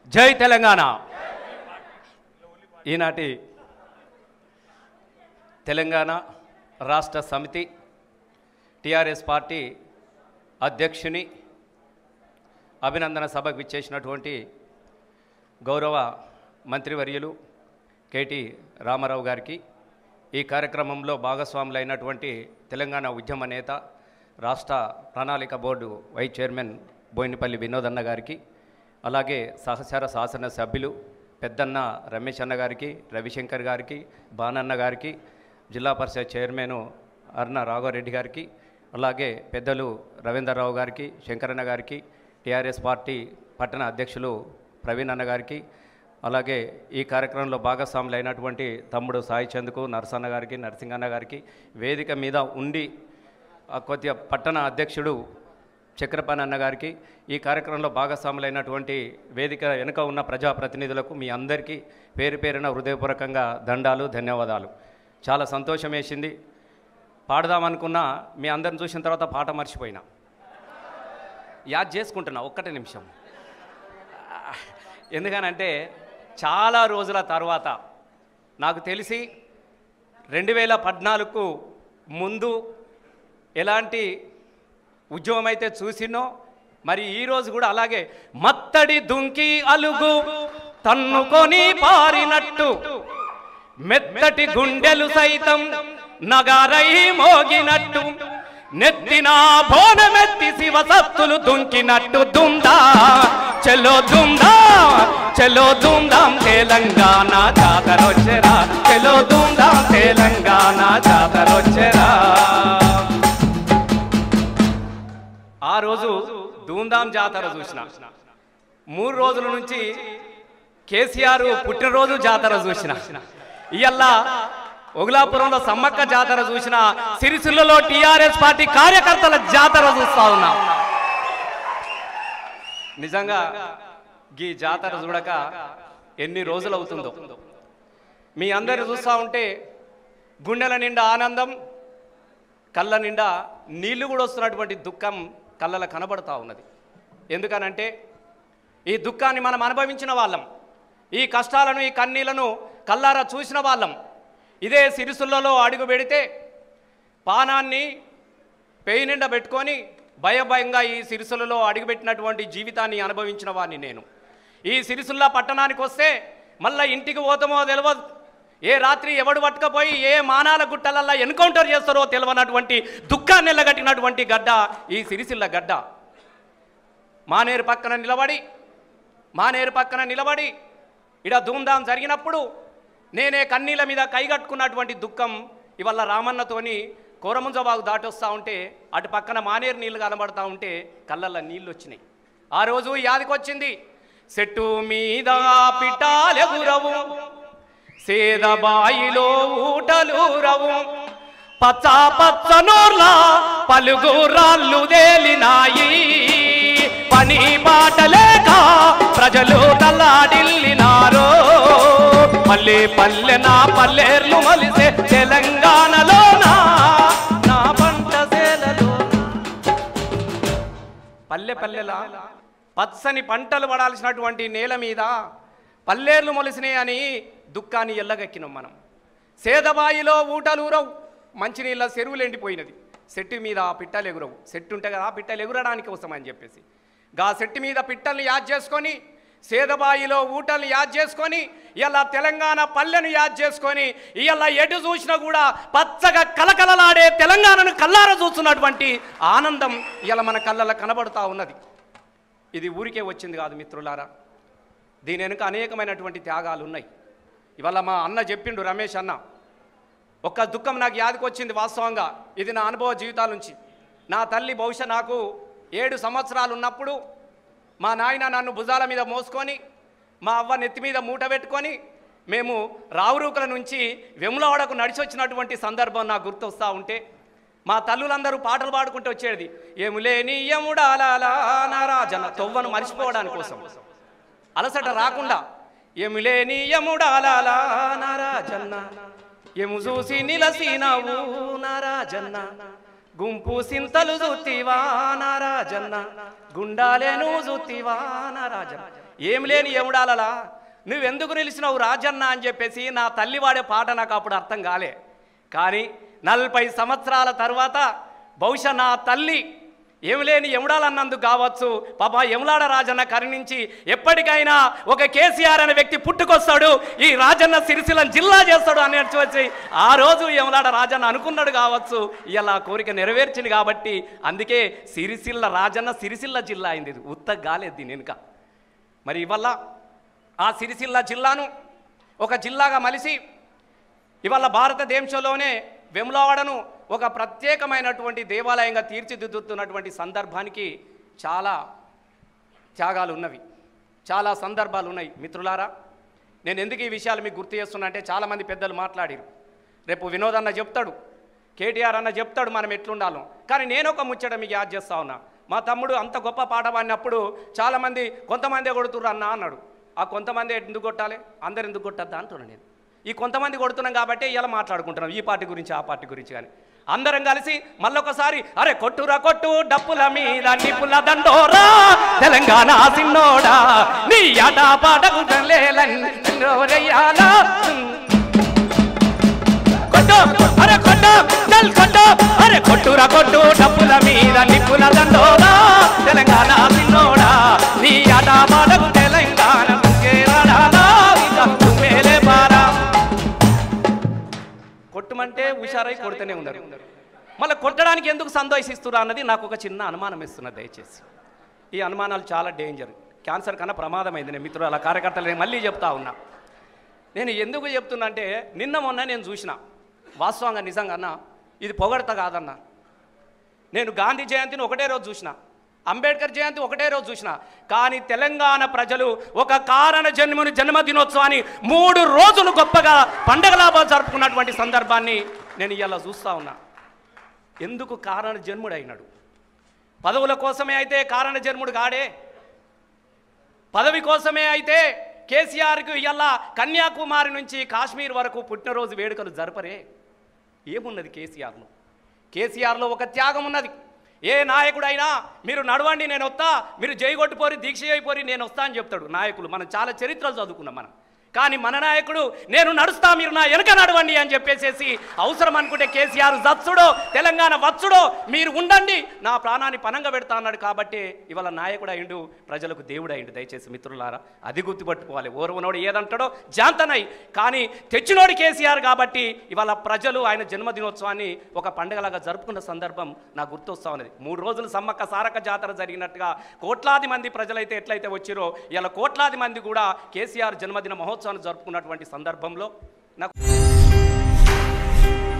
జై తెలంగాణ ఈనాటి తెలంగాణ రాష్ట్ర సమితి టిఆర్ఎస్ పార్టీ అధ్యక్షుని అభినందన సభకు ఇచ్చేసినటువంటి గౌరవ మంత్రివర్యులు కేటి రామారావు గారికి ఈ కార్యక్రమంలో భాగస్వాములైనటువంటి తెలంగాణ ఉద్యమ నేత రాష్ట్ర ప్రణాళిక బోర్డు వైస్ చైర్మన్ బోయినపల్లి వినోదన్న గారికి అలాగే సహచార శాసన సభ్యులు పెద్దన్న రమేష్ అన్న గారికి రవిశంకర్ గారికి బానన్న గారికి జిల్లా పరిషత్ చైర్మన్ అర్ణ రాఘవరెడ్డి గారికి అలాగే పెద్దలు రవీందర్రావు గారికి శంకరన్న గారికి టీఆర్ఎస్ పార్టీ పట్టణ అధ్యక్షులు ప్రవీణ్ అన్న గారికి అలాగే ఈ కార్యక్రమంలో భాగస్వాములు అయినటువంటి తమ్ముడు సాయి చంద్కు నరసన్న గారికి నరసింగన్న గారికి వేదిక మీద ఉండి ఆ కొద్దిగా పట్టణ అధ్యక్షుడు చక్రపాణి అన్న గారికి ఈ కార్యక్రమంలో భాగస్వాములైనటువంటి వేదిక వెనుక ఉన్న ప్రజాప్రతినిధులకు మీ అందరికీ పేరు పేరున హృదయపూర్వకంగా దండాలు ధన్యవాదాలు చాలా సంతోషం వేసింది పాడదామనుకున్నా మీ అందరిని చూసిన తర్వాత పాట మర్చిపోయినా యాద్ చేసుకుంటున్నా ఒక్కటే నిమిషం ఎందుకనంటే చాలా రోజుల తర్వాత నాకు తెలిసి రెండు వేల పద్నాలుగుకు ముందు ఎలాంటి ఉద్యమం అయితే చూసినో మరి ఈరోజు కూడా అలాగే మత్తడి దుంకి అలుగు తన్నుకొని పారినట్టు మెత్తటి గుండెలు సైతం నగారై మోగినట్టు నెత్తిన బోనమెత్తి శివసత్తులు దుంకినట్టు దుందా చెలో దుందా చెలో దుందాం తెలంగాణ జాతరొచ్చెరా చెలో దుందాం తెలంగాణ జాతరొచ్చెరా ఆ రోజు ధూమ్ధాం జాతర చూసిన మూడు రోజుల నుంచి కేసీఆర్ పుట్టినరోజు జాతర చూసిన ఇయల్ల ఒగులాపురంలో సమ్మక్క జాతర చూసిన సిరిసిల్లలో టిఆర్ఎస్ పార్టీ కార్యకర్తల జాతర చూస్తా ఉన్నా నిజంగా ఈ జాతర చూడక ఎన్ని రోజులు అవుతుందో మీ అందరు చూస్తా ఉంటే గుండెల నిండా ఆనందం కళ్ళ నిండా నీళ్లు కూడా వస్తున్నటువంటి దుఃఖం కళ్ళల కనబడతా ఉన్నది ఎందుకనంటే ఈ దుఃఖాన్ని మనం అనుభవించిన వాళ్ళం ఈ కష్టాలను ఈ కన్నీళ్లను కల్లారా చూసిన వాళ్ళం ఇదే సిరిసుల్లలో అడుగు పెడితే పానాన్ని పేయి నిండా పెట్టుకొని భయభయంగా ఈ సిరిసులలో అడుగుపెట్టినటువంటి జీవితాన్ని అనుభవించిన వాడిని నేను ఈ సిరిసుల్లా పట్టణానికి వస్తే మళ్ళీ ఇంటికి పోతామో తెలియదు ఏ రాత్రి ఎవడు పట్టుకపోయి ఏ మానాల గుట్టలల్లా ఎన్కౌంటర్ చేస్తారో తెలియనటువంటి దుఃఖాన్ని ఎల్లగట్టినటువంటి గడ్డ ఈ సిరిసిల్ల గడ్డ మానేరు పక్కన నిలబడి మానేరు పక్కన నిలబడి ఇడ ధూమ్ధాం జరిగినప్పుడు నేనే కన్నీళ్ళ మీద కైగట్టుకున్నటువంటి దుఃఖం ఇవాళ రామన్నతోని కోరముంజబాగు దాటొస్తా ఉంటే అటు పక్కన మానేరు నీళ్లు కనబడతా ఉంటే కళ్ళల్లో నీళ్ళు వచ్చినాయి ఆ రోజు యాదికొచ్చింది చెట్టు మీద పిటాలెగురవు సేదబాయిలో ఊటలూరవు పచ్చ పచ్చ నోర్ల పలుగు రాళ్ళు తేలినాయి పని బాటలేక ప్రజలు తల్లాడిల్లినారో పల్లె పల్లె నా పల్లెర్లు మలిసే తెలంగాణలో నా పంట సేలలో పల్లె పల్లెలా పచ్చని పంటలు పడాల్సినటువంటి నేల మీద పల్లేర్లు మొలిసినాయి అని దుఃఖాన్ని ఎల్లగక్కినాం మనం సేదబాయిలో ఊటలూరవు మంచినీళ్ళ చెరువులు ఎండిపోయినది చెట్టు మీద ఆ పిట్టలు ఎగురవు చెట్టు ఉంటే కదా ఆ పిట్టలు ఎగురడానికి కోసం అని చెప్పేసి గా చెట్టు మీద పిట్టల్ని యాద్ చేసుకొని సేదబాయిలో ఊటల్ని యాద్ చేసుకొని ఇలా తెలంగాణ పల్లెను యాద్ చేసుకొని ఇలా ఎటు చూసినా కూడా పచ్చగా కలకలలాడే తెలంగాణను కల్లార చూస్తున్నటువంటి ఆనందం ఇలా మన కళ్ళలో కనబడుతూ ఉన్నది ఇది ఊరికే వచ్చింది కాదు మిత్రులారా దీని వెనుక అనేకమైనటువంటి త్యాగాలు ఉన్నాయి ఇవాళ మా అన్న చెప్పిండు రమేష్ అన్న ఒక్క దుఃఖం నాకు యాదికొచ్చింది వాస్తవంగా ఇది నా అనుభవ జీవితాల నుంచి నా తల్లి బహుశా నాకు ఏడు సంవత్సరాలు ఉన్నప్పుడు మా నాయన నన్ను భుజాల మీద మోసుకొని మా అవ్వ నెత్తి మీద మూట పెట్టుకొని మేము రావురూకల నుంచి వెములవాడకు నడిచి వచ్చినటువంటి సందర్భం నాకు గుర్తొస్తూ ఉంటే మా తల్లులందరూ పాటలు పాడుకుంటూ వచ్చేది ఏములేని యముడాలా నారాజన తొవ్వను మర్చిపోవడానికి కోసం అలసట రాకుండా ఎములేని యముడాలా నారాజన్న ఎము చూసి నిలసినవు నారాజన్న గుంపు సింతలు జుత్తివా నారాజన్న గుండాలేను జుత్తివా నారాజన్న ఏం లేని ఎముడాలలా నువ్వెందుకు నిలిచినావు రాజన్న అని చెప్పేసి నా తల్లి వాడే పాట నాకు అప్పుడు అర్థం కాలే కానీ నలభై సంవత్సరాల తర్వాత బహుశా నా తల్లి ఏమి లేని ఎముడాలన్నందుకు కావచ్చు పాప ఎములాడ రాజన్న కరుణించి ఎప్పటికైనా ఒక కేసీఆర్ అనే వ్యక్తి పుట్టుకొస్తాడు ఈ రాజన్న సిరిసిల్లను జిల్లా చేస్తాడు అని వచ్చి ఆ రోజు ఎములాడ రాజన్న అనుకున్నాడు కావచ్చు ఇలా ఆ కోరిక నెరవేర్చింది కాబట్టి అందుకే సిరిసిల్ల రాజన్న సిరిసిల్ల జిల్లా అయింది ఇది ఉత్త గాలేదు దీని వెనుక మరి ఇవల్ల ఆ సిరిసిల్ల జిల్లాను ఒక జిల్లాగా మలిసి ఇవాళ భారతదేశంలోనే వెములవాడను ఒక ప్రత్యేకమైనటువంటి దేవాలయంగా తీర్చిదిద్దుతున్నటువంటి సందర్భానికి చాలా త్యాగాలు ఉన్నవి చాలా సందర్భాలు ఉన్నాయి మిత్రులారా నేను ఎందుకు ఈ విషయాలు మీకు గుర్తు చేస్తున్నా అంటే చాలామంది పెద్దలు మాట్లాడారు రేపు వినోద్ అన్న చెప్తాడు కేటీఆర్ అన్న చెప్తాడు మనం ఎట్లుండాలో కానీ నేను ఒక ముచ్చట మీకు యాద్ చేస్తా ఉన్నా మా తమ్ముడు అంత గొప్ప పాట పాడినప్పుడు చాలామంది కొంతమందే కొడుతుర్రు అన్న అన్నాడు ఆ కొంతమంది ఎందుకు కొట్టాలి అందరు ఎందుకు కొట్టద్దా అంటున్నాను నేను ఈ కొంతమంది కొడుతున్నాం కాబట్టి ఇలా మాట్లాడుకుంటున్నాం ఈ పార్టీ గురించి ఆ పార్టీ గురించి కానీ అందరం కలిసి మళ్ళొకసారి అరే కొట్టురా కొట్టు డప్పుల మీద నిప్పుల దండోరా తెలంగాణ సిన్నోడా నీ ఆట పాటకు లేలయ్యాలా కొట్టు అరే కొట్టు చల్ కొట్టు అరే కొట్టురా కొట్టు డప్పుల మీద నిప్పుల దండోరా తెలంగాణ సిన్నోడా నీ ఆట పాటకు తెలంగాణ కేరళాలా ఇక నువ్వేలే బారా కొట్టమంటే హుషారై కొడుతూనే ఉన్నారు మళ్ళీ కొట్టడానికి ఎందుకు సంతోషిస్తున్నారు అన్నది నాకు ఒక చిన్న అనుమానం ఇస్తున్నది దయచేసి ఈ అనుమానాలు చాలా డేంజర్ క్యాన్సర్ కన్నా ప్రమాదమైంది నేను మిత్రులు కార్యకర్తలు నేను మళ్ళీ చెప్తా ఉన్నా నేను ఎందుకు చెప్తున్నా అంటే నిన్న మొన్న నేను చూసిన వాస్తవంగా నిజంగా అన్న ఇది పొగడత కాదన్న నేను గాంధీ జయంతిని ఒకటే రోజు చూసిన అంబేద్కర్ జయంతి ఒకటే రోజు చూసిన కానీ తెలంగాణ ప్రజలు ఒక కారణ జన్ముని జన్మదినోత్సవాన్ని మూడు రోజులు గొప్పగా పండగలాభా జరుపుకున్నటువంటి సందర్భాన్ని నేను ఇలా చూస్తా ఉన్నా ఎందుకు కారణ జన్ముడు అయినాడు పదవుల కోసమే అయితే కారణ జన్ముడు కాడే పదవి కోసమే అయితే కేసీఆర్కు ఇలా కన్యాకుమారి నుంచి కాశ్మీర్ వరకు పుట్టినరోజు వేడుకలు జరపరే ఏమున్నది కేసీఆర్లో కేసీఆర్లో ఒక త్యాగం ఉన్నది ఏ నాయకుడైనా మీరు నడవండి నేను వస్తా మీరు జై కొట్టుపోరి దీక్ష అయిపోరి నేను వస్తా అని చెప్తాడు నాయకులు మనం చాలా చరిత్రలు చదువుకున్నాం మనం కానీ మన నాయకుడు నేను నడుస్తా మీరు నా వెనక నడవండి అని చెప్పేసేసి అవసరం అనుకుంటే కేసీఆర్ జత్సుడో తెలంగాణ వచ్చుడో మీరు ఉండండి నా ప్రాణాన్ని పనంగా పెడతా అన్నాడు కాబట్టి ఇవాళ నాయకుడు అయిండు ప్రజలకు దేవుడు అయిండు దయచేసి మిత్రులారా అది గుర్తుపట్టుకోవాలి ఓర్వనోడు ఏదంటాడో జాంతనై కానీ తెచ్చినోడు కేసీఆర్ కాబట్టి ఇవాళ ప్రజలు ఆయన జన్మదినోత్సవాన్ని ఒక పండుగలాగా జరుపుకున్న సందర్భం నాకు గుర్తొస్తా ఉన్నది మూడు రోజులు సమ్మక్క సారక్క జాతర జరిగినట్టుగా కోట్లాది మంది ప్రజలైతే ఎట్లయితే వచ్చిరో ఇలా కోట్లాది మంది కూడా కేసీఆర్ జన్మదిన మహోత్సవాన్ని జరుపుకున్నటువంటి సందర్భంలో నాకు